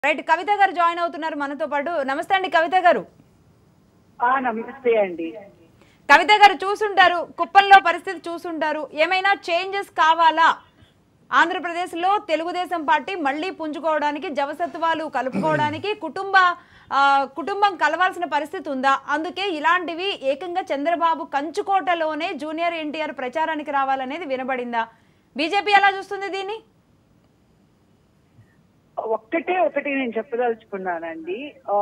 Right కవిత గారు join అవుతున్నారు మనతో పాటు నమస్తే అండి కవిత గారు ఆ నమస్తే అండి కవిత గారు చూసుంటారు కుప్పంలో పరిస్థితి చూసుంటారు ఏమైనా చేంజెస్ కావాలా ఆంధ్రప్రదేశ్లో తెలుగుదేశం పార్టీ మళ్ళీ పుంజుకోవడానికి జవసత్వాలు కలుపుకోవడానికి కుటుంబ ఆ, కుటుంబం కలవాల్సిన పరిస్థితి ఉందా అందుకే ఇలాంటివి ఏకంగా చంద్రబాబు కంచుకోటలోనే జూనియర్ ఎన్టీఆర్ ప్రచారానికి రావాలనేది వినబడిందా బీజేపీ ఎలా చూస్తుంది దీన్ని ఒక్కటే ఒకటి నేను చెప్పదలుచుకున్నానండి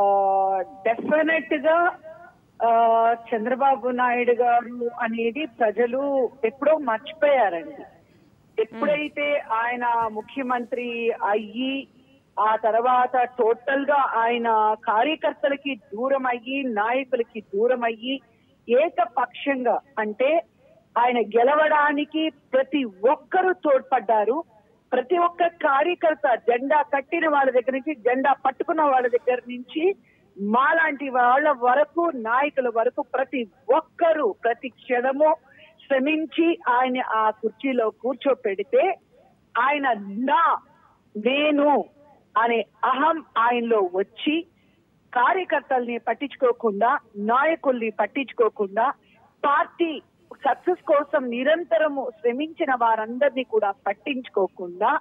డెఫినెట్ గా ఆ, చంద్రబాబు నాయుడు గారు అనేది ప్రజలు ఎప్పుడో మర్చిపోయారండి ఎప్పుడైతే ఆయన ముఖ్యమంత్రి అయ్యి ఆ తర్వాత టోటల్ గా ఆయన కార్యకర్తలకి దూరం అయ్యి నాయకులకి దూరం అయ్యి ఏకపక్షంగా అంటే ఆయన గెలవడానికి ప్రతి ఒక్కరూ తోడ్పడ్డారు ప్రతి ఒక్క కార్యకర్త జెండా కట్టిన వాళ్ళ దగ్గర నుంచి జెండా పట్టుకున్న వాళ్ళ దగ్గర నుంచి మాలాంటి వాళ్ళ వరకు నాయకుల వరకు ప్రతి ఒక్కరూ ప్రతి క్షణము శ్రమించి ఆయన ఆ కుర్చీలో కూర్చోపెడితే ఆయన నా నేను అనే అహం ఆయనలో వచ్చి కార్యకర్తల్ని పట్టించుకోకుండా నాయకుల్ని పట్టించుకోకుండా పార్టీ సక్సెస్ కోసం నిరంతరము శ్రమించిన వారందరినీ కూడా పట్టించుకోకుండా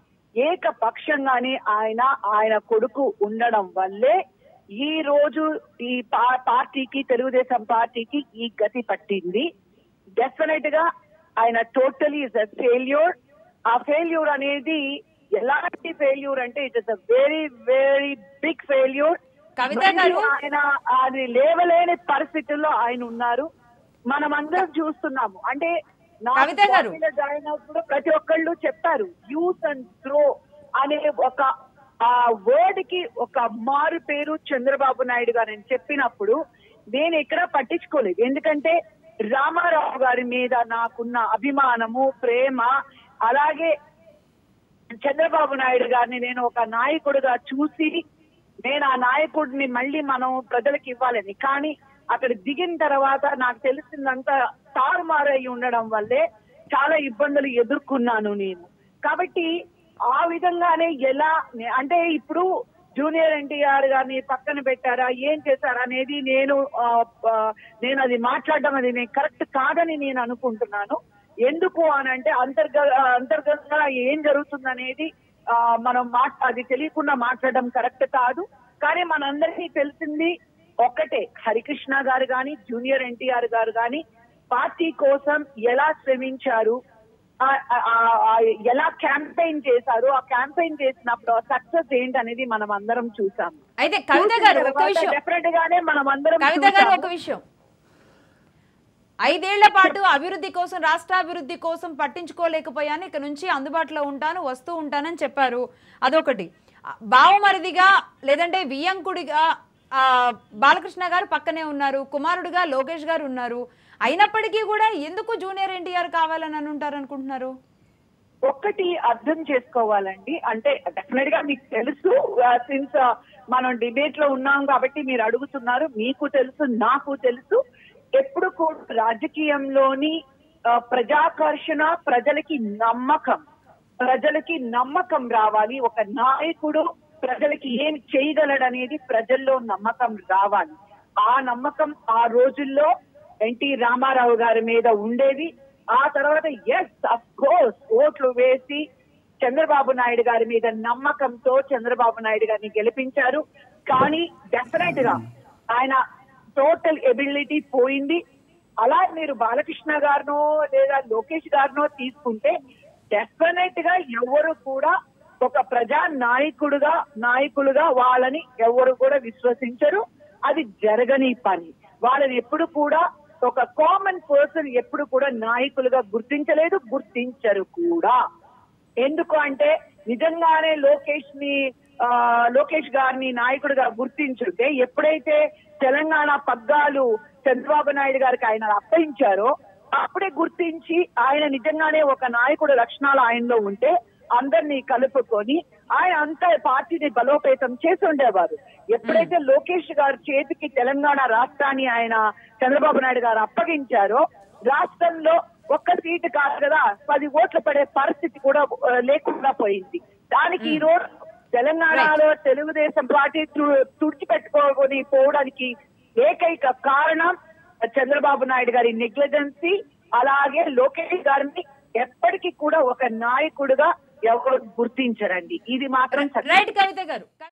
ఏకపక్షంగానే ఆయన ఆయన కొడుకు ఉండడం వల్లే ఈ రోజు ఈ పా- పార్టీకి తెలుగుదేశం పార్టీకి ఈ గతి పట్టింది డెఫినెట్ గా ఆయన టోటలీ ఇస్ అ ఫెయిల్యూర్ ఆ ఫెయిల్యూర్ అనేది ఎలాంటి ఫెయిల్యూర్ అంటే it is a very very big failure Kavitha garu ఆయన అది లేవలేని పరిస్థితుల్లో ఆయన ఉన్నారు మనం అందరం చూస్తున్నాము అంటే నాకు కవిత గారు. పార్టీలో జాయిన్ అవుతున్న ప్రతి ఒక్కళ్ళు చెప్పారు యూస్ అండ్ త్రో అనే ఒక ఆ వర్డ్ కి ఒక మారు పేరు చంద్రబాబు నాయుడు గారు అని చెప్పినప్పుడు నేను ఎక్కడ పట్టించుకోలేదు ఎందుకంటే రామారావు గారి మీద నాకున్న అభిమానము ప్రేమ అలాగే చంద్రబాబు నాయుడు గారిని నేను ఒక నాయకుడిగా చూసి నేను ఆ నాయకుడిని మళ్ళీ మనం ప్రజలకు ఇవ్వాలని కానీ అక్కడ దిగిన తర్వాత నాకు తెలిసిందంతా తారుమారై ఉండడం వల్లే చాలా ఇబ్బందులు ఎదుర్కొన్నాను నేను కాబట్టి ఆ విధంగానే ఎలా అంటే ఇప్పుడు జూనియర్ ఎన్టీఆర్ గారిని పక్కన పెట్టారా ఏం చేశారా అనేది నేను ఆ, ఆ, నేను అది మాట్లాడడం అది నేను కరెక్ట్ కాదని నేను అనుకుంటున్నాను ఎందుకు అని అంటే అంతర్గ అంతర్గతంగా ఏం జరుగుతుందనేది ఆ, మనం మాట్ అది తెలియకుండా మాట్లాడడం కరెక్ట్ కాదు కానీ మనందరికీ తెలిసింది ఒక్కటే హరికృష్ణ గారు కానీ జూనియర్ ఎన్టీఆర్ గారు కానీ పార్టీ కోసం ఎలా శ్రమించారు ఆ- ఆ- ఆ- ఎలా క్యాంపెయిన్ చేశారు ఆ క్యాంపెయిన్ చేసినప్పుడు సక్సెస్ ఏంటి అనేది మనం అందరం చూసాం అయితే కవిత గారు ఒక్క విషయం డెఫినెట్ గానే మనం అందరం కవిత గారు చూసాము. ఒక విషయం ఐదేళ్ల పాటు అభివృద్ధి కోసం రాష్ట్రాభివృద్ధి కోసం పట్టించుకోలేకపోయాను ఇక నుంచి అందుబాటులో ఉంటాను వస్తూ ఉంటానని చెప్పారు అదొకటి బావమరిదిగా లేదంటే వియంకుడిగా ఆ, బాలకృష్ణ గారు పక్కనే ఉన్నారు కుమారుడిగా లోకేష్ గారు ఉన్నారు అయినప్పటికీ కూడా ఎందుకు జూనియర్ ఎన్టీఆర్ కావాలని అని ఉంటారు అనుకుంటున్నారు ఒక్కటి అర్థం చేసుకోవాలండి అంటే డెఫినెట్ గా మీకు తెలుసు సిన్స్ మనం డిబేట్ లో ఉన్నాం కాబట్టి మీరు అడుగుతున్నారు మీకు తెలుసు నాకు తెలుసు ఎప్పుడు కూడా రాజకీయంలోని ఆ, ప్రజాకర్షణ ప్రజలకి నమ్మకం ప్రజలకి నమ్మకం రావాలి ఒక నాయకుడు ప్రజలకి ఏం చేయగలడనేది ప్రజల్లో నమ్మకం రావాలి ఆ నమ్మకం ఆ రోజుల్లో ఎన్టీ రామారావు గారి మీద ఉండేది ఆ తర్వాత ఎస్ అఫ్ కోర్స్ ఓట్లు వేసి చంద్రబాబు నాయుడు గారి మీద నమ్మకంతో చంద్రబాబు నాయుడు గారిని గెలిపించారు కానీ డెఫినెట్ గా ఆయన టోటల్ ఎబిలిటీ పోయింది అలా మీరు బాలకృష్ణ గారినో లేదా లోకేష్ గారినో తీసుకుంటే డెఫినెట్ గా ఎవరు కూడా ఒక ప్రజా నాయకుడుగా నాయకులుగా వాళ్ళని ఎవరు కూడా విశ్వసించరు అది జరగని పని వాళ్ళని ఎప్పుడు కూడా ఒక కామన్ పర్సన్ ఎప్పుడు కూడా నాయకులుగా గుర్తించలేదు గుర్తించరు కూడా ఎందుకు అంటే నిజంగానే లోకేష్ ని ఆ, లోకేష్ గారిని నాయకుడిగా గుర్తించుంటే ఎప్పుడైతే తెలంగాణ పగ్గాలు చంద్రబాబు నాయుడు గారికి ఆయన అప్పగించారో అప్పుడే గుర్తించి ఆయన నిజంగానే ఒక నాయకుడు లక్షణాలు ఆయనలో ఉంటే అందరినీ కలుపుకొని ఆయన అంతా పార్టీని బలోపేతం చేసి ఉండేవారు ఎప్పుడైతే లోకేష్ గారి చేతికి తెలంగాణ రాష్ట్రాన్ని ఆయన చంద్రబాబు నాయుడు గారు అప్పగించారో రాష్ట్రంలో ఒక్క సీటు కాదు కదా పది ఓట్లు పడే పరిస్థితి కూడా ఆ, లేకుండా పోయింది దానికి ఈ రోజు తెలంగాణలో తెలుగుదేశం పార్టీ తు- తుడిచిపెట్టుకోని పోవడానికి ఏకైక కారణం చంద్రబాబు నాయుడు గారి నెగ్లిజెన్సీ అలాగే లోకేష్ గారిని ఎప్పటికీ కూడా ఒక నాయకుడిగా ఎవరు గుర్తించరండి ఇది మాత్రం సత్యం. రైట్ కవిత గారు